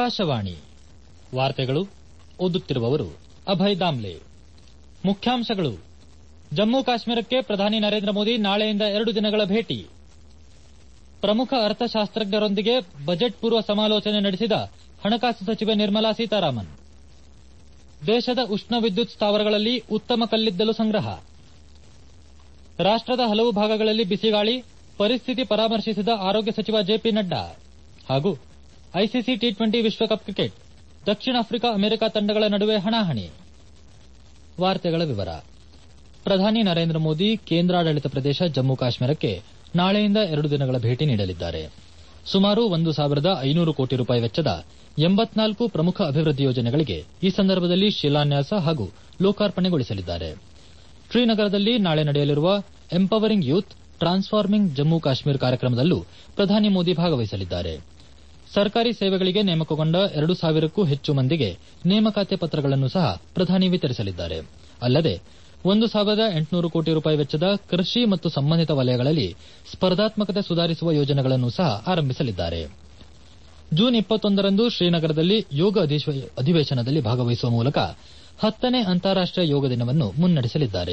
ಆಕಾಶವಾಣಿ ವಾರ್ತೆಗಳು ಓದುತ್ತಿರುವವರು ಅಭಯ್ ದಾಮ್ಲೆ ಮುಖ್ಯಾಂಶಗಳು ಜಮ್ಮು ಕಾಶ್ಮೀರಕ್ಕೆ ಪ್ರಧಾನಿ ನರೇಂದ್ರ ಮೋದಿ ನಾಳೆಯಿಂದ ಎರಡು ದಿನಗಳ ಭೇಟಿ ಪ್ರಮುಖ ಅರ್ಥಶಾಸ್ತ್ರಜ್ಞರೊಂದಿಗೆ ಬಜೆಟ್ ಪೂರ್ವ ಸಮಾಲೋಚನೆ ನಡೆಸಿದ ಹಣಕಾಸು ಸಚಿವೆ ನಿರ್ಮಲಾ ಸೀತಾರಾಮನ್ ದೇಶದ ಉಷ್ಣ ವಿದ್ಯುತ್ ಸ್ಥಾವರಗಳಲ್ಲಿ ಉತ್ತಮ ಕಲ್ಲಿದ್ದಲು ಸಂಗ್ರಹ ರಾಷ್ಟದ ಹಲವು ಭಾಗಗಳಲ್ಲಿ ಬಿಸಿಗಾಳಿ ಪರಿಸ್ಥಿತಿ ಪರಾಮರ್ಶಿಸಿದ ಆರೋಗ್ಯ ಸಚಿವ ಜೆಪಿ ನಡ್ಡಾ ಹಾಗೂ ಐಸಿಸಿ ಟಿ ಟ್ವೆಂಟಿ ವಿಶ್ವಕಪ್ ಕ್ರಿಕೆಟ್ ದಕ್ಷಿಣ ಆಫ್ರಿಕಾ ಅಮೆರಿಕ ತಂಡಗಳ ನಡುವೆ ಹಣಾಹಣಿ ವಾರ್ತೆಗಳ ವಿವರ ಪ್ರಧಾನಿ ನರೇಂದ್ರ ಮೋದಿ ಕೇಂದ್ರಾಡಳಿತ ಪ್ರದೇಶ ಜಮ್ಮು ಕಾಶ್ಮೀರಕ್ಕೆ ನಾಳೆಯಿಂದ ಎರಡು ದಿನಗಳ ಭೇಟಿ ನೀಡಲಿದ್ದಾರೆ ಸುಮಾರು ಒಂದು ಸಾವಿರದ ಐನೂರು ಕೋಟಿ ರೂಪಾಯಿ ವೆಚ್ಚದ ಎಂಬತ್ನಾಲ್ಕು ಪ್ರಮುಖ ಅಭಿವೃದ್ಧಿ ಯೋಜನೆಗಳಿಗೆ ಈ ಸಂದರ್ಭದಲ್ಲಿ ಶಿಲಾನ್ಯಾಸ ಹಾಗೂ ಲೋಕಾರ್ಪಣೆಗೊಳಿಸಲಿದ್ದಾರೆ ಶ್ರೀನಗರದಲ್ಲಿ ನಾಳೆ ನಡೆಯಲಿರುವ empowering youth transforming Jammu Kashmir ಕಾರ್ಯಕ್ರಮದಲ್ಲೂ ಪ್ರಧಾನಿ ಮೋದಿ ಭಾಗವಹಿಸಲಿದ್ದಾರೆ ಸರ್ಕಾರಿ ಸೇವೆಗಳಿಗೆ ನೇಮಕಗೊಂಡ ಎರಡು ಸಾವಿರಕ್ಕೂ ಹೆಚ್ಚು ಮಂದಿಗೆ ನೇಮಕಾತಿ ಪತ್ರಗಳನ್ನು ಸಹ ಪ್ರಧಾನಿ ವಿತರಿಸಲಿದ್ದಾರೆ ಅಲ್ಲದೆ ಒಂದು ಸಾವಿರದ ಎಂಟುನೂರು ಕೋಟಿ ರೂಪಾಯಿ ವೆಚ್ಚದ ಕೃಷಿ ಮತ್ತು ಸಂಬಂಧಿತ ವಲಯಗಳಲ್ಲಿ ಸ್ಪರ್ಧಾತ್ಮಕತೆ ಸುಧಾರಿಸುವ ಯೋಜನೆಗಳನ್ನು ಸಹ ಆರಂಭಿಸಲಿದ್ದಾರೆ ಜೂನ್ ಇಪ್ಪತ್ತೊಂದರಂದು ಶ್ರೀನಗರದಲ್ಲಿ ಯೋಗ ಅಧಿವೇಶನದಲ್ಲಿ ಭಾಗವಹಿಸುವ ಮೂಲಕ ಹತ್ತನೇ ಅಂತಾರಾಷ್ಟೀಯ ಯೋಗ ದಿನವನ್ನು ಮುನ್ನಡೆಸಲಿದ್ದಾರೆ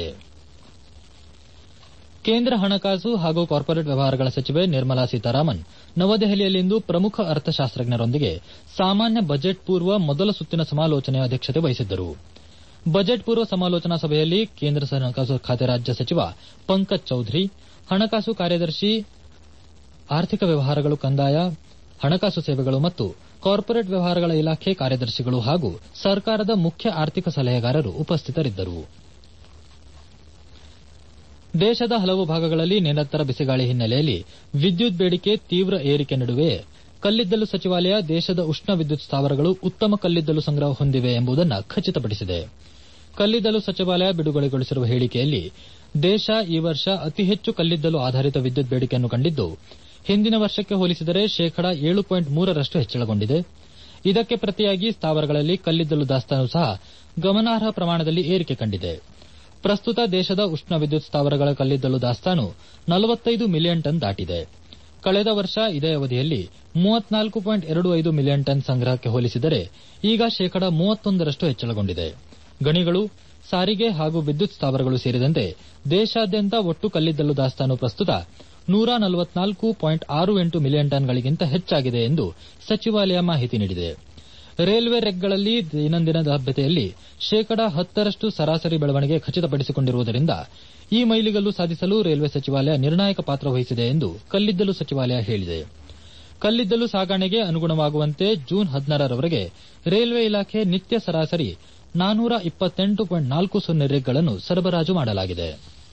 ಕೇಂದ್ರ ಹಣಕಾಸು ಹಾಗೂ ಕಾರ್ಪೊರೇಟ್ ವ್ಯವಹಾರಗಳ ಸಚಿವೆ ನಿರ್ಮಲಾ ಸೀತಾರಾಮನ್ ನವದೆಹಲಿಯಲ್ಲಿಂದು ಪ್ರಮುಖ ಅರ್ಥಶಾಸ್ತ್ರಜ್ಞರೊಂದಿಗೆ ಸಾಮಾನ್ಯ ಬಜೆಟ್ ಪೂರ್ವ ಮೊದಲ ಸುತ್ತಿನ ಸಮಾಲೋಚನೆಯ ಅಧ್ಯಕ್ಷತೆ ವಹಿಸಿದ್ದರು ಬಜೆಟ್ ಪೂರ್ವ ಸಮಾಲೋಚನಾ ಸಭೆಯಲ್ಲಿ ಕೇಂದ್ರ ಹಣಕಾಸು ಖಾತೆ ರಾಜ್ಯ ಸಚಿವ ಪಂಕಜ್ ಚೌಧರಿ ಹಣಕಾಸು ಕಾರ್ಯದರ್ಶಿ ಆರ್ಥಿಕ ವ್ಯವಹಾರಗಳು ಕಂದಾಯ ಹಣಕಾಸು ಸೇವೆಗಳು ಮತ್ತು ಕಾರ್ಪೊರೇಟ್ ವ್ಯವಹಾರಗಳ ಇಲಾಖೆ ಕಾರ್ಯದರ್ಶಿಗಳು ಹಾಗೂ ಸರ್ಕಾರದ ಮುಖ್ಯ ಆರ್ಥಿಕ ಸಲಹೆಗಾರರು ಉಪಸ್ಥಿತರಿದ್ದರು ದೇಶದ ಹಲವು ಭಾಗಗಳಲ್ಲಿ ನಿರಂತರ ಬಿಸಿಗಾಳಿ ಹಿನ್ನೆಲೆಯಲ್ಲಿ ವಿದ್ಯುತ್ ಬೇಡಿಕೆ ತೀವ್ರ ಏರಿಕೆ ನಡುವೆಯೇ ಕಲ್ಲಿದ್ದಲು ಸಚಿವಾಲಯ ದೇಶದ ಉಷ್ಣ ವಿದ್ಯುತ್ ಸ್ಥಾವರಗಳು ಉತ್ತಮ ಕಲ್ಲಿದ್ದಲು ಸಂಗ್ರಹ ಹೊಂದಿವೆ ಎಂಬುದನ್ನು ಖಚಿತಪಡಿಸಿದೆ ಕಲ್ಲಿದ್ದಲು ಸಚಿವಾಲಯ ಬಿಡುಗಡೆಗೊಳಿಸಿರುವ ಹೇಳಿಕೆಯಲ್ಲಿ ದೇಶ ಈ ವರ್ಷ ಅತಿ ಹೆಚ್ಚು ಕಲ್ಲಿದ್ದಲು ಆಧಾರಿತ ವಿದ್ಯುತ್ ಬೇಡಿಕೆಯನ್ನು ಕಂಡಿದ್ದು ಹಿಂದಿನ ವರ್ಷಕ್ಕೆ ಹೋಲಿಸಿದರೆ ಶೇಕಡಾ ಏಳು ಪಾಯಿಂಟ್ ಮೂರರಷ್ಟು ಹೆಚ್ಚಳಗೊಂಡಿದೆ ಇದಕ್ಕೆ ಪ್ರತಿಯಾಗಿ ಸ್ಥಾವರಗಳಲ್ಲಿ ಕಲ್ಲಿದ್ದಲು ದಾಸ್ತಾನು ಸಹ ಗಮನಾರ್ಹ ಪ್ರಮಾಣದಲ್ಲಿ ಏರಿಕೆ ಕಂಡಿದೆ ಪ್ರಸ್ತುತ ದೇಶದ ಉಷ್ಣ ವಿದ್ಯುತ್ ಸ್ಥಾವರಗಳ ಕಲ್ಲಿದ್ದಲು ದಾಸ್ತಾನು ನಲವತ್ತೈದು ಮಿಲಿಯನ್ ಟನ್ ದಾಟಿದೆ ಕಳೆದ ವರ್ಷ ಇದೇ ಅವಧಿಯಲ್ಲಿ ಮೂವತ್ನಾಲ್ಕು ಪಾಯಿಂಟ್ ಎರಡು ಐದು ಮಿಲಿಯನ್ ಟನ್ ಸಂಗ್ರಹಕ್ಕೆ ಹೋಲಿಸಿದರೆ ಈಗ ಶೇಕಡಾ ಮೂವತ್ತೊಂದರಷ್ಟು ಹೆಚ್ಚಳಗೊಂಡಿದೆ ಗಣಿಗಳು ಸಾರಿಗೆ ಹಾಗೂ ವಿದ್ಯುತ್ ಸ್ಥಾವರಗಳು ಸೇರಿದಂತೆ ದೇಶಾದ್ಯಂತ ಒಟ್ಟು ಕಲ್ಲಿದ್ದಲು ದಾಸ್ತಾನು ಪ್ರಸ್ತುತ ನೂರ ನಲವತ್ನಾಲ್ಕು ಪಾಯಿಂಟ್ ಆರು ಎಂಟು ಮಿಲಿಯನ್ ಟನ್ಗಳಿಗಿಂತ ಹೆಚ್ಚಾಗಿದೆ ಎಂದು ಸಚಿವಾಲಯ ಮಾಹಿತಿ ನೀಡಿದೆ ರೈಲ್ವೆ ರೆಕ್ಗಳಲ್ಲಿ ದೈನಂದಿನ ಲಭ್ಯತೆಯಲ್ಲಿ ಶೇಕಡಾ ಹತ್ತರಷ್ಟು ಸರಾಸರಿ ಬೆಳವಣಿಗೆ ಖಚಿತಪಡಿಸಿಕೊಂಡಿರುವುದರಿಂದ ಈ ಮೈಲಿಗಲ್ಲು ಸಾಧಿಸಲು ರೈಲ್ವೆ ಸಚಿವಾಲಯ ನಿರ್ಣಾಯಕ ಪಾತ್ರ ವಹಿಸಿದೆ ಎಂದು ಕಲ್ಲಿದ್ದಲು ಸಚಿವಾಲಯ ಹೇಳಿದೆ ಕಲ್ಲಿದ್ದಲು ಸಾಗಣೆಗೆ ಅನುಗುಣವಾಗುವಂತೆ ಜೂನ್ ಹದಿನಾರರವರೆಗೆ ರೈಲ್ವೆ ಇಲಾಖೆ ನಿತ್ಯ ಸರಾಸರಿ ನಾನೂರ ಇಪ್ಪತ್ತೆಂಟು ಪಾಯಿಂಟ್ ನಾಲ್ಕು ಸೊನ್ನೆ ರಿಗ್ಗಳನ್ನು ಸರಬರಾಜು ಮಾಡಲಾಗಿದೆ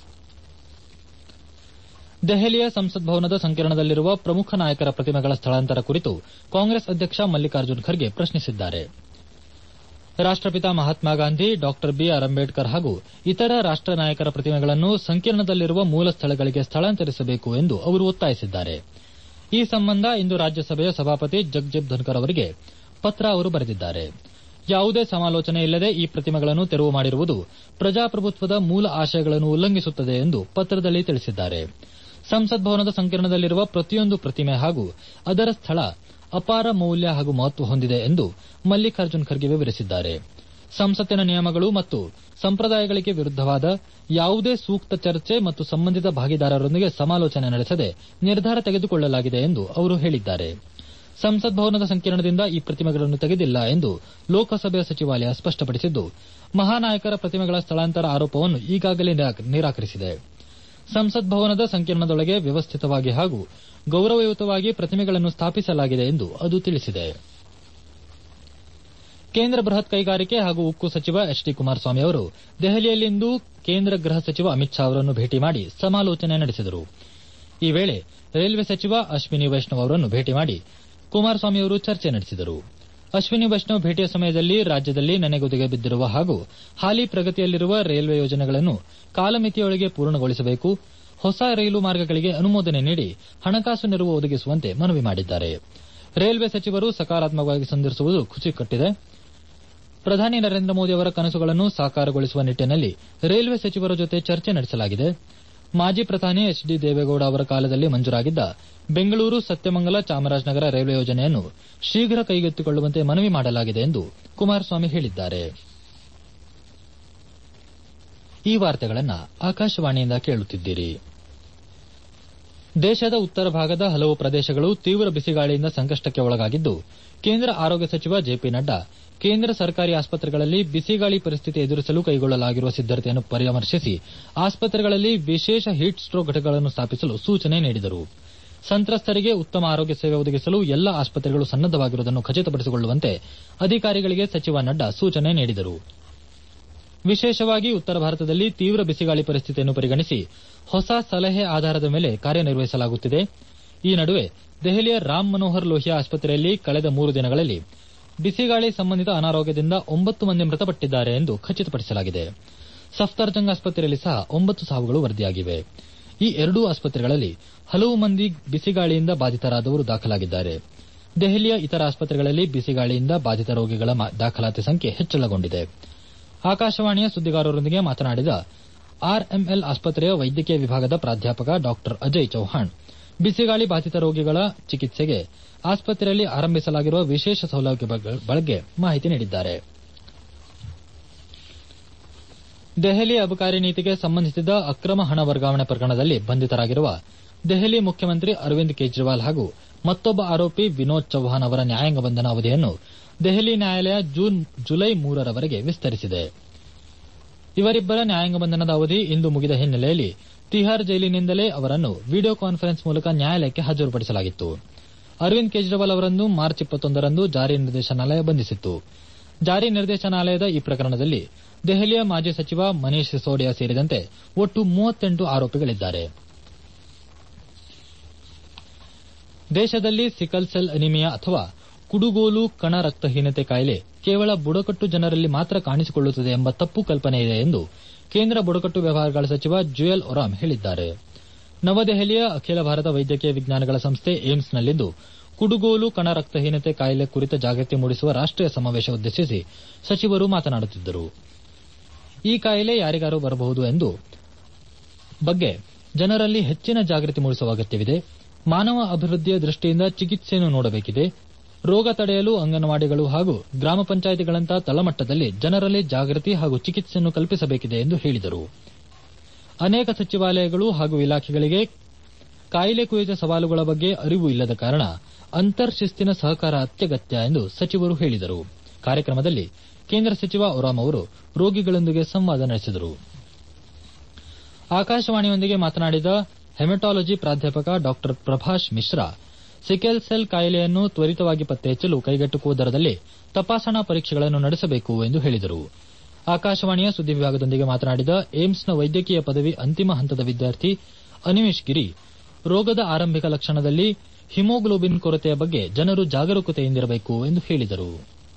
ದೆಹಲಿಯ ಸಂಸತ್ ಭವನದ ಸಂಕೀರ್ಣದಲ್ಲಿರುವ ಪ್ರಮುಖ ನಾಯಕರ ಪ್ರತಿಮೆಗಳ ಸ್ಥಳಾಂತರ ಕುರಿತು ಕಾಂಗ್ರೆಸ್ ಅಧ್ಯಕ್ಷ ಮಲ್ಲಿಕಾರ್ಜುನ್ ಖರ್ಗೆ ಪ್ರಶ್ನಿಸಿದ್ದಾರೆ ರಾಷ್ಟಪಿತ ಮಹಾತ್ಮ ಗಾಂಧಿ ಡಾ ಬಿಆರ್ ಅಂಬೇಡ್ಕರ್ ಹಾಗೂ ಇತರ ರಾಷ್ಟ ನಾಯಕರ ಪ್ರತಿಮೆಗಳನ್ನು ಸಂಕೀರ್ಣದಲ್ಲಿರುವ ಮೂಲ ಸ್ಥಳಗಳಿಗೆ ಸ್ಥಳಾಂತರಿಸಬೇಕು ಎಂದು ಅವರು ಒತ್ತಾಯಿಸಿದ್ದಾರೆ ಈ ಸಂಬಂಧ ಇಂದು ರಾಜ್ಯಸಭೆಯ ಸಭಾಪತಿ ಜಗದೀಪ್ ಧನ್ಕರ್ ಅವರಿಗೆ ಪತ್ರ ಅವರು ಬರೆದಿದ್ದಾರೆ ಯಾವುದೇ ಸಮಾಲೋಚನೆ ಇಲ್ಲದೆ ಈ ಪ್ರತಿಮೆಗಳನ್ನು ತೆರವು ಮಾಡಿರುವುದು ಪ್ರಜಾಪ್ರಭುತ್ವದ ಮೂಲ ಆಶಯಗಳನ್ನು ಉಲ್ಲಂಘಿಸುತ್ತದೆ ಎಂದು ಪತ್ರದಲ್ಲಿ ತಿಳಿಸಿದ್ದಾರೆ ಸಂಸತ್ ಭವನದ ಸಂಕೀರ್ಣದಲ್ಲಿರುವ ಪ್ರತಿಯೊಂದು ಪ್ರತಿಮೆ ಹಾಗೂ ಅದರ ಸ್ಥಳ ಅಪಾರ ಮೌಲ್ಯ ಹಾಗೂ ಮಹತ್ವ ಹೊಂದಿದೆ ಎಂದು ಮಲ್ಲಿಕಾರ್ಜುನ್ ಖರ್ಗೆ ವಿವರಿಸಿದ್ದಾರೆ ಸಂಸತ್ತಿನ ನಿಯಮಗಳು ಮತ್ತು ಸಂಪ್ರದಾಯಗಳಿಗೆ ವಿರುದ್ದವಾದ ಯಾವುದೇ ಸೂಕ್ತ ಚರ್ಚೆ ಮತ್ತು ಸಂಬಂಧಿತ ಭಾಗಿದಾರರೊಂದಿಗೆ ಸಮಾಲೋಚನೆ ನಡೆಸದೆ ನಿರ್ಧಾರ ತೆಗೆದುಕೊಳ್ಳಲಾಗಿದೆ ಎಂದು ಅವರು ಹೇಳಿದ್ದಾರೆ ಸಂಸತ್ ಭವನದ ಸಂಕೀರ್ಣದಿಂದ ಈ ಪ್ರತಿಮೆಗಳನ್ನು ತೆಗೆದಿಲ್ಲ ಎಂದು ಲೋಕಸಭೆಯ ಸಚಿವಾಲಯ ಸ್ಪಷ್ಟಪಡಿಸಿದ್ದು ಮಹಾನಾಯಕರ ಪ್ರತಿಮೆಗಳ ಸ್ಥಳಾಂತರ ಆರೋಪವನ್ನು ಈಗಾಗಲೇ ನಿರಾಕರಿಸಿದೆ ಸಂಸತ್ ಭವನದ ಸಂಕೀರ್ಣದೊಳಗೆ ವ್ಯವಸ್ಥಿತವಾಗಿ ಹಾಗೂ ಗೌರವಯುತವಾಗಿ ಪ್ರತಿಮೆಗಳನ್ನು ಸ್ಥಾಪಿಸಲಾಗಿದೆ ಎಂದು ಅದು ತಿಳಿಸಿದೆ ಕೇಂದ್ರ ಬೃಹತ್ ಕೈಗಾರಿಕೆ ಹಾಗೂ ಉಕ್ಕು ಸಚಿವ ಎಚ್ ಡಿ ಕುಮಾರಸ್ವಾಮಿ ಅವರು ದೆಹಲಿಯಲ್ಲಿಂದು ಕೇಂದ್ರ ಗೃಹ ಸಚಿವ ಅಮಿತ್ ಶಾ ಅವರನ್ನು ಭೇಟಿ ಮಾಡಿ ಸಮಾಲೋಚನೆ ನಡೆಸಿದರು ಈ ವೇಳೆ ರೈಲ್ವೆ ಸಚಿವ ಅಶ್ವಿನಿ ವೈಷ್ಣವ್ ಅವರನ್ನು ಭೇಟಿ ಮಾಡಿ ಕುಮಾರಸ್ವಾಮಿ ಅವರು ಚರ್ಚೆ ನಡೆಸಿದರು ಅಶ್ವಿನಿ ವೈಷ್ಣವ್ ಭೇಟಿಯ ಸಮಯದಲ್ಲಿ ರಾಜ್ಯದಲ್ಲಿ ನೆನೆಗುದಿಗೆ ಬಿದ್ದಿರುವ ಹಾಗೂ ಹಾಲಿ ಪ್ರಗತಿಯಲ್ಲಿರುವ ರೈಲ್ವೆ ಯೋಜನೆಗಳನ್ನು ಕಾಲಮಿತಿಯೊಳಗೆ ಪೂರ್ಣಗೊಳಿಸಬೇಕು ಹೊಸ ರೈಲು ಮಾರ್ಗಗಳಿಗೆ ಅನುಮೋದನೆ ನೀಡಿ ಹಣಕಾಸು ನೆರವು ಒದಗಿಸುವಂತೆ ಮನವಿ ಮಾಡಿದ್ದಾರೆ ರೈಲ್ವೆ ಸಚಿವರು ಸಕಾರಾತ್ಮಕವಾಗಿ ಸ್ಪಂದಿಸುವುದು ಖುಷಿ ಕಟ್ಟಿದೆ ಪ್ರಧಾನಿ ನರೇಂದ್ರ ಮೋದಿ ಅವರ ಕನಸುಗಳನ್ನು ಸಾಕಾರಗೊಳಿಸುವ ನಿಟ್ಟಿನಲ್ಲಿ ರೈಲ್ವೆ ಸಚಿವರ ಜೊತೆ ಚರ್ಚೆ ನಡೆಸಲಾಗಿದೆ ಮಾಜಿ ಪ್ರಧಾನಿ ಎಚ್ ಡಿ ದೇವೇಗೌಡ ಅವರ ಕಾಲದಲ್ಲಿ ಮಂಜೂರಾಗಿದ್ದ ಬೆಂಗಳೂರು ಸತ್ಯಮಂಗಲ ಚಾಮರಾಜನಗರ ರೈಲ್ವೆ ಯೋಜನೆಯನ್ನು ಶೀಘ್ರ ಕೈಗೆತ್ತಿಕೊಳ್ಳುವಂತೆ ಮನವಿ ಮಾಡಲಾಗಿದೆ ಎಂದು ಕುಮಾರಸ್ವಾಮಿ ಹೇಳಿದ್ದಾರೆ ಈ ವಾರ್ತೆಗಳನ್ನು ಆಕಾಶವಾಣಿಯಿಂದ ಕೇಳುತ್ತಿದ್ದೀರಿ ದೇಶದ ಉತ್ತರ ಭಾಗದ ಹಲವು ಪ್ರದೇಶಗಳು ತೀವ್ರ ಬಿಸಿಗಾಳಿಯಿಂದ ಸಂಕಷ್ಟಕ್ಕೆ ಒಳಗಾಗಿದ್ದು ಕೇಂದ್ರ ಆರೋಗ್ಯ ಸಚಿವ ಜೆಪಿ ನಡ್ಡಾ ಕೇಂದ್ರ ಸರ್ಕಾರಿ ಆಸ್ಪತ್ರೆಗಳಲ್ಲಿ ಬಿಸಿಗಾಳಿ ಪರಿಸ್ಥಿತಿ ಎದುರಿಸಲು ಕೈಗೊಳ್ಳಲಾಗಿರುವ ಸಿದ್ದತೆಯನ್ನು ಪರಾಮರ್ಶಿಸಿ ಆಸ್ಪತ್ರೆಗಳಲ್ಲಿ ವಿಶೇಷ ಹೀಟ್ ಸ್ಟ್ರೋಕ್ ಘಟಕಗಳನ್ನು ಸ್ಥಾಪಿಸಲು ಸೂಚನೆ ನೀಡಿದರು ಸಂತ್ರಸ್ತರಿಗೆ ಉತ್ತಮ ಆರೋಗ್ಯ ಸೇವೆ ಒದಗಿಸಲು ಎಲ್ಲ ಆಸ್ಪತ್ರೆಗಳು ಸನ್ನದ್ದವಾಗಿರುವುದನ್ನು ಖಚಿತಪಡಿಸಿಕೊಳ್ಳುವಂತೆ ಅಧಿಕಾರಿಗಳಿಗೆ ಸಚಿವ ನಡ್ಡಾ ಸೂಚನೆ ನೀಡಿದರು ವಿಶೇಷವಾಗಿ ಉತ್ತರ ಭಾರತದಲ್ಲಿ ತೀವ್ರ ಬಿಸಿಗಾಳಿ ಪರಿಸ್ಥಿತಿಯನ್ನು ಪರಿಗಣಿಸಿ ಹೊಸ ಸಲಹೆ ಆಧಾರದ ಮೇಲೆ ಕಾರ್ಯನಿರ್ವಹಿಸಲಾಗುತ್ತಿದೆ ಈ ನಡುವೆ ದೆಹಲಿಯ ರಾಮ್ ಮನೋಹರ್ ಲೋಹಿಯಾ ಆಸ್ಪತ್ರೆಯಲ್ಲಿ ಕಳೆದ ಮೂರು ದಿನಗಳಲ್ಲಿ ಬಿಸಿಗಾಳಿ ಸಂಬಂಧಿತ ಅನಾರೋಗ್ಯದಿಂದ ಒಂಬತ್ತು ಮಂದಿ ಮೃತಪಟ್ಟಿದ್ದಾರೆ ಎಂದು ಖಚಿತಪಡಿಸಲಾಗಿದೆ ಸಫ್ತಾರ್ಜಂಗ್ ಆಸ್ಪತ್ರೆಯಲ್ಲಿ ಸಹ ಒಂಬತ್ತು ಸಾವುಗಳು ವರದಿಯಾಗಿವೆ ಈ ಎರಡೂ ಆಸ್ಪತ್ರೆಗಳಲ್ಲಿ ಹಲವು ಮಂದಿ ಬಿಸಿಗಾಳಿಯಿಂದ ಬಾಧಿತರಾದವರು ದಾಖಲಾಗಿದ್ದಾರೆ ದೆಹಲಿಯ ಇತರ ಆಸ್ಪತ್ರೆಗಳಲ್ಲಿ ಬಿಸಿಗಾಳಿಯಿಂದ ಬಾಧಿತ ರೋಗಿಗಳ ದಾಖಲಾತಿ ಸಂಖ್ಯೆ ಹೆಚ್ಚಳಗೊಂಡಿದೆ ಆಕಾಶವಾಣಿಯ ಸುದ್ದಿಗಾರರೊಂದಿಗೆ ಮಾತನಾಡಿದ ಆರ್ಎಂಎಲ್ ಆಸ್ಪತ್ರೆಯ ವೈದ್ಯಕೀಯ ವಿಭಾಗದ ಪ್ರಾಧ್ಯಾಪಕ ಡಾ ಅಜಯ್ ಚೌಹಾಣ್ ಬಿಸಿಗಾಳಿ ಬಾಧಿತ ರೋಗಿಗಳ ಚಿಕಿತ್ಸೆಗೆ ಆಸ್ಪತ್ರೆಯಲ್ಲಿ ಆರಂಭಿಸಲಾಗಿರುವ ವಿಶೇಷ ಸೌಲಭ್ಯಗಳ ಬಗ್ಗೆ ಮಾಹಿತಿ ನೀಡಿದ್ದಾರೆ ದೆಹಲಿ ಅಬಕಾರಿ ನೀತಿಗೆ ಸಂಬಂಧಿಸಿದ ಅಕ್ರಮ ಹಣ ವರ್ಗಾವಣೆ ಪ್ರಕರಣದಲ್ಲಿ ಬಂಧಿತರಾಗಿರುವ ದೆಹಲಿ ಮುಖ್ಯಮಂತ್ರಿ ಅರವಿಂದ್ ಕೇಜ್ರಿವಾಲ್ ಹಾಗೂ ಮತ್ತೊಬ್ಬ ಆರೋಪಿ ವಿನೋದ್ ಚೌಹಾಣ್ ಅವರ ನ್ಯಾಯಾಂಗ ಬಂಧನ ಅವಧಿಯನ್ನು ದೆಹಲಿ ನ್ಯಾಯಾಲಯ ಜೂನ್ ಜುಲೈ ಮೂರರವರೆಗೆ ವಿಸ್ತರಿಸಿದೆ ಇವರಿಬ್ಬರ ನ್ಯಾಯಾಂಗ ಬಂಧನದ ಅವಧಿ ಇಂದು ಮುಗಿದ ಹಿನ್ನೆಲೆಯಲ್ಲಿ ತಿಹಾರ್ ಜೈಲಿನಿಂದಲೇ ಅವರನ್ನು ವಿಡಿಯೋ ಕಾನ್ಫರೆನ್ಸ್ ಮೂಲಕ ನ್ಯಾಯಾಲಯಕ್ಕೆ ಹಾಜರುಪಡಿಸಲಾಗಿತ್ತು ಅರವಿಂದ್ ಕೇಜ್ರಿವಾಲ್ ಅವರನ್ನು ಮಾರ್ಚ್ ಇಪ್ಪತ್ತೊಂದರಂದು ಜಾರಿ ನಿರ್ದೇಶನಾಲಯ ಬಂಧಿಸಿತ್ತು ಜಾರಿ ನಿರ್ದೇಶನಾಲಯದ ಈ ಪ್ರಕರಣದಲ್ಲಿ ದೆಹಲಿಯ ಮಾಜಿ ಸಚಿವ ಮನೀಶ್ ಸಿಸೋಡಿಯಾ ಸೇರಿದಂತೆ ಒಟ್ಟು ಮೂವತ್ತೆಂಟು ಆರೋಪಿಗಳಿದ್ದಾರೆ ದೇಶದಲ್ಲಿ ಸಿಕಲ್ ಸೆಲ್ ಅನಿಮಿಯಾ ಅಥವಾ ಕುಡುಗೋಲು ಕಣ ರಕ್ತಹೀನತೆ ಕಾಯಿಲೆ ಕೇವಲ ಬುಡಕಟ್ಟು ಜನರಲ್ಲಿ ಮಾತ್ರ ಕಾಣಿಸಿಕೊಳ್ಳುತ್ತದೆ ಎಂಬ ತಪ್ಪು ಕಲ್ಪನೆ ಇದೆ ಎಂದು ಕೇಂದ್ರ ಬುಡಕಟ್ಟು ವ್ಯವಹಾರಗಳ ಸಚಿವ ಜುಯಲ್ ಒರಾಮ್ ಹೇಳಿದ್ದಾರೆ ನವದೆಹಲಿಯ ಅಖಿಲ ಭಾರತ ವೈದ್ಯಕೀಯ ವಿಜ್ಞಾನಗಳ ಸಂಸ್ಥೆ ಏಮ್ಸ್ನಲ್ಲಿಂದು ಕುಡುಗೋಲು ಕಣ ರಕ್ತಹೀನತೆ ಕಾಯಿಲೆ ಕುರಿತ ಜಾಗೃತಿ ಮೂಡಿಸುವ ರಾಷ್ಟೀಯ ಸಮಾವೇಶ ಉದ್ದೇಶಿಸಿ ಸಚಿವರು ಮಾತನಾಡುತ್ತಿದ್ದರು ಈ ಕಾಯಿಲೆ ಯಾರಿಗಾರು ಬರಬಹುದು ಎಂದು ಬಗ್ಗೆ ಜನರಲ್ಲಿ ಹೆಚ್ಚಿನ ಜಾಗೃತಿ ಮೂಡಿಸುವ ಅಗತ್ಯವಿದೆ ಮಾನವ ಅಭಿವೃದ್ಧಿಯ ದೃಷ್ಟಿಯಿಂದ ಚಿಕಿತ್ಸೆಯನ್ನು ನೋಡಬೇಕಿದೆ ರೋಗ ತಡೆಯಲು ಅಂಗನವಾಡಿಗಳು ಹಾಗೂ ಗ್ರಾಮ ಪಂಚಾಯಿತಿಗಳಂತಹ ತಳಮಟ್ಟದಲ್ಲಿ ಜನರಲ್ಲಿ ಜಾಗೃತಿ ಹಾಗೂ ಚಿಕಿತ್ಸೆಯನ್ನು ಕಲ್ಪಿಸಬೇಕಿದೆ ಎಂದು ಹೇಳಿದರು ಅನೇಕ ಸಚಿವಾಲಯಗಳು ಹಾಗೂ ಇಲಾಖೆಗಳಿಗೆ ಕಾಯಿಲೆ ಕುರಿತ ಸವಾಲುಗಳ ಬಗ್ಗೆ ಅರಿವು ಇಲ್ಲದ ಕಾರಣ ಅಂತರ್ಶಿಸ್ತಿನ ಸಹಕಾರ ಅತ್ಯಗತ್ಯ ಎಂದು ಸಚಿವರು ಹೇಳಿದರು ಕಾರ್ಯಕ್ರಮದಲ್ಲಿ ಕೇಂದ್ರ ಸಚಿವ ಒರಾಮ್ ಅವರು ರೋಗಿಗಳೊಂದಿಗೆ ಸಂವಾದ ನಡೆಸಿದರು ಆಕಾಶವಾಣಿಯೊಂದಿಗೆ ಮಾತನಾಡಿದ ಹೆಮಟಾಲಜಿ ಪ್ರಾಧ್ಯಾಪಕ ಡಾ ಪ್ರಭಾಷ್ ಮಿಶ್ರಾ ಸಿಕೆಲ್ ಸೆಲ್ ಕಾಯಿಲೆಯನ್ನು ತ್ವರಿತವಾಗಿ ಪತ್ತೆ ಹಚ್ಚಲು ಕೈಗೆಟುಕುವ ದರದಲ್ಲಿ ತಪಾಸಣಾ ಪರೀಕ್ಷೆಗಳನ್ನು ನಡೆಸಬೇಕು ಎಂದು ಹೇಳಿದರು ಆಕಾಶವಾಣಿಯ ಸುದ್ದಿ ವಿಭಾಗದೊಂದಿಗೆ ಮಾತನಾಡಿದ ಏಮ್ಸ್ನ ವೈದ್ಯಕೀಯ ಪದವಿ ಅಂತಿಮ ಹಂತದ ವಿದ್ಯಾರ್ಥಿ ಅನಿಮೇಶ್ ಗಿರಿ ರೋಗದ ಆರಂಭಿಕ ಲಕ್ಷಣದಲ್ಲಿ ಹಿಮೋಗ್ಲೋಬಿನ್ ಕೊರತೆಯ ಬಗ್ಗೆ ಜನರು ಜಾಗರೂಕತೆಯಿಂದಿರಬೇಕು ಎಂದು ಹೇಳಿದರು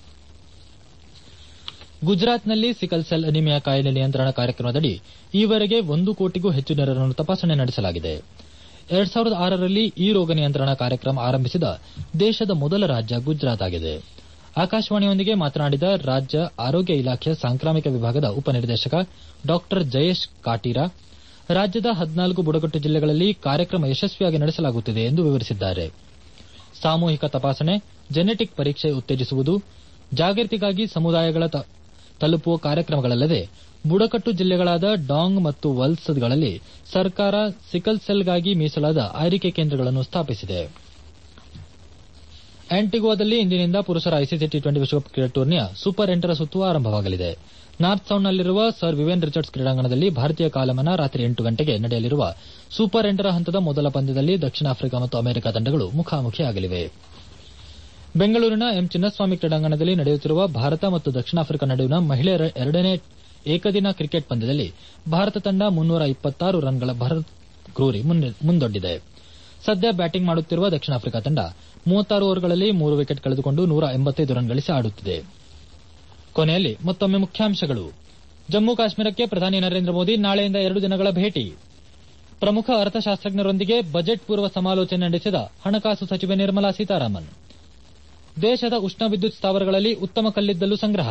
ಗುಜರಾತ್ನಲ್ಲಿ ಸಿಕಲ್ ಸೆಲ್ ಅನಿಮಿಯಾ ಕಾಯಿಲೆ ನಿಯಂತ್ರಣ ಕಾರ್ಯಕ್ರಮದಡಿ ಈವರೆಗೆ ಒಂದು ಕೋಟಿಗೂ ಹೆಚ್ಚು ಜನರನ್ನು ತಪಾಸಣೆ ನಡೆಸಲಾಗಿದೆ ಎರಡ್ ಸಾವಿರದ ಆರರಲ್ಲಿ ಈ ರೋಗ ನಿಯಂತ್ರಣ ಕಾರ್ಯಕ್ರಮ ಆರಂಭಿಸಿದ ದೇಶದ ಮೊದಲ ರಾಜ್ಯ ಗುಜರಾತ್ ಆಗಿದೆ ಆಕಾಶವಾಣಿಯೊಂದಿಗೆ ಮಾತನಾಡಿದ ರಾಜ್ಯ ಆರೋಗ್ಯ ಇಲಾಖೆಯ ಸಾಂಕ್ರಾಮಿಕ ವಿಭಾಗದ ಉಪನಿರ್ದೇಶಕ ಡಾ ಜಯೇಶ್ ಕಾಟೀರಾ ರಾಜ್ಯದ ಹದಿನಾಲ್ಕು ಬುಡಕಟ್ಟು ಜಿಲ್ಲೆಗಳಲ್ಲಿ ಕಾರ್ಯಕ್ರಮ ಯಶಸ್ವಿಯಾಗಿ ನಡೆಸಲಾಗುತ್ತಿದೆ ಎಂದು ವಿವರಿಸಿದ್ದಾರೆ ಸಾಮೂಹಿಕ ತಪಾಸಣೆ ಜೆನೆಟಿಕ್ ಪರೀಕ್ಷೆ ಉತ್ತೇಜಿಸುವುದು ಜಾಗೃತಿಗಾಗಿ ಸಮುದಾಯಗಳ ತಲುಪುವ ಕಾರ್ಯಕ್ರಮಗಳಲ್ಲದೆ ಬುಡಕಟ್ಟು ಜಿಲ್ಲೆಗಳಾದ ಡಾಂಗ್ ಮತ್ತು ವಲ್ಸದ್ಗಳಲ್ಲಿ ಸರ್ಕಾರ ಸಿಕಲ್ ಸೆಲ್ಗಾಗಿ ಮೀಸಲಾದ ಆಯ್ಕೆ ಕೇಂದ್ರಗಳನ್ನು ಸ್ಥಾಪಿಸಿದೆ ಆಂಟಿಗುವಾದಲ್ಲಿ ಇಂದಿನಿಂದ ಪುರುಷರ ಐಸಿಸಿ ಟಿ ಟ್ವೆಂಟಿ ವಿಶ್ವಕಪ್ ಕ್ರಿಕೆಟ್ ಟೂರ್ನಿಯ ಸೂಪರ್ ಎಂಟರ ಸುತ್ತು ಆರಂಭವಾಗಲಿದೆ ನಾರ್ತ್ ಸೌಂಡ್ನಲ್ಲಿರುವ ಸರ್ ವಿವೇನ್ ರಿಚರ್ಡ್ಸ್ ಕ್ರೀಡಾಂಗಣದಲ್ಲಿ ಭಾರತೀಯ ಕಾಲಮಾನ ರಾತ್ರಿ ಎಂಟು ಗಂಟೆಗೆ ನಡೆಯಲಿರುವ ಸೂಪರ್ ಎಂಟರ ಹಂತದ ಮೊದಲ ಪಂದ್ಯದಲ್ಲಿ ದಕ್ಷಿಣ ಆಫ್ರಿಕಾ ಮತ್ತು ಅಮೆರಿಕ ತಂಡಗಳು ಮುಖಾಮುಖಿಯಾಗಲಿವೆ ಬೆಂಗಳೂರಿನ ಎಂ ಚಿನ್ನಸ್ವಾಮಿ ಕ್ರೀಡಾಂಗಣದಲ್ಲಿ ನಡೆಯುತ್ತಿರುವ ಭಾರತ ಮತ್ತು ದಕ್ಷಿಣ ಆಫ್ರಿಕಾ ನಡುವಿನ ಮಹಿಳೆಯರ ಎರಡನೇ ಏಕದಿನ ಕ್ರಿಕೆಟ್ ಪಂದ್ಯದಲ್ಲಿ ಭಾರತ ತಂಡ ಮುನ್ನೂರ ಇಪ್ಪತ್ತಾರು ರನ್ಗಳ ಭರಗ್ರೂರಿ ಮುಂದೊಡ್ಡಿದೆ ಸದ್ಯ ಬ್ಯಾಟಿಂಗ್ ಮಾಡುತ್ತಿರುವ ದಕ್ಷಿಣ ಆಫ್ರಿಕಾ ತಂಡ ಮೂವತ್ತಾರು ಓವರ್ಗಳಲ್ಲಿ ಮೂರು ವಿಕೆಟ್ ಕಳೆದುಕೊಂಡು ನೂರ ಎಂಬತ್ತೈದು ರನ್ ಗಳಿಸಿ ಆಡುತ್ತಿದೆ ಕೊನೆಯಲ್ಲಿ ಮತ್ತೊಮ್ಮೆ ಮುಖ್ಯಾಂಶಗಳು ಜಮ್ಮು ಕಾಶ್ಮೀರಕ್ಕೆ ಪ್ರಧಾನಿ ನರೇಂದ್ರ ಮೋದಿ ನಾಳೆಯಿಂದ ಎರಡು ದಿನಗಳ ಭೇಟಿ ಪ್ರಮುಖ ಅರ್ಥಶಾಸ್ತ್ರಜ್ಞರೊಂದಿಗೆ ಬಜೆಟ್ ಪೂರ್ವ ಸಮಾಲೋಚನೆ ನಡೆಸಿದ ಹಣಕಾಸು ಸಚಿವೆ ನಿರ್ಮಲಾ ಸೀತಾರಾಮನ್ ದೇಶದ ಉಷ್ಣ ವಿದ್ಯುತ್ ಸ್ಥಾವರಗಳಲ್ಲಿ ಉತ್ತಮ ಕಲ್ಲಿದ್ದಲು ಸಂಗ್ರಹ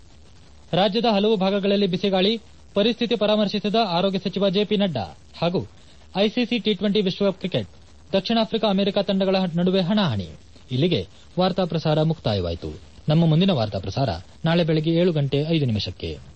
ರಾಜ್ಯದ ಹಲವು ಭಾಗಗಳಲ್ಲಿ ಬಿಸಿಗಾಳಿ ಪರಿಸ್ಥಿತಿ ಪರಾಮರ್ಶಿಸಿದ ಆರೋಗ್ಯ ಸಚಿವ ಜೆಪಿ ನಡ್ಡಾ ಹಾಗೂ ಐಸಿಸಿ ಟಿ ಟ್ವೆಂಟಿ ವಿಶ್ವಕಪ್ ಕ್ರಿಕೆಟ್ ದಕ್ಷಿಣ ಆಫ್ರಿಕಾ ಅಮೆರಿಕ ತಂಡಗಳ ನಡುವೆ ಹಣಾಹಣಿ ಇಲ್ಲಿಗೆ ವಾರ್ತಾ ಪ್ರಸಾರ ಮುಕ್ತಾಯವಾಯಿತು ನಮ್ಮ ಮುಂದಿನ ವಾರ್ತಾ ಪ್ರಸಾರ ನಾಳೆ ಬೆಳಗ್ಗೆ ಏಳು ಗಂಟೆ ಐದು ನಿಮಿಷಕ್ಕೆ